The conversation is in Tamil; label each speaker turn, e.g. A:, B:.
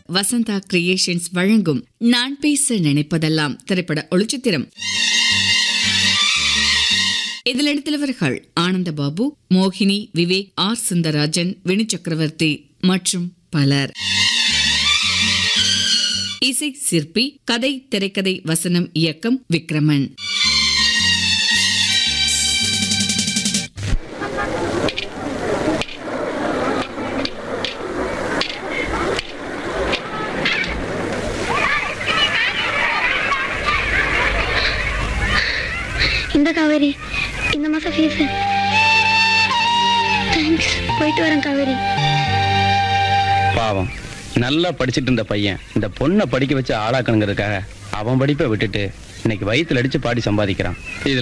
A: வசந்தா கிரியேஷன்ஸ் வழங்கும் நான் பேச நினைப்பதெல்லாம் திரைப்பட ஒளிச்சித்திரம் இதில் நடித்தவர்கள் ஆனந்த பாபு மோகினி விவேக் ஆர் சுந்தரராஜன் வினு சக்கரவர்த்தி மற்றும் பலர் இசை சிற்பி கதை திரைக்கதை வசனம் இயக்கம் விக்ரமன்
B: இந்த காவேரி இந்த மாசம் ஃபீஸ் தேங்க்ஸ் போயிட்டு வரேன் காவேரி
C: பாவம் நல்லா படிச்சிட்டு இருந்த பையன் இந்த பொண்ணை படிக்க வச்சு ஆளாக்கணுங்கிறதுக்காக அவன் படிப்பை விட்டுட்டு இன்னைக்கு வயித்துல அடிச்சு பாடி சம்பாதிக்கிறான் இதுல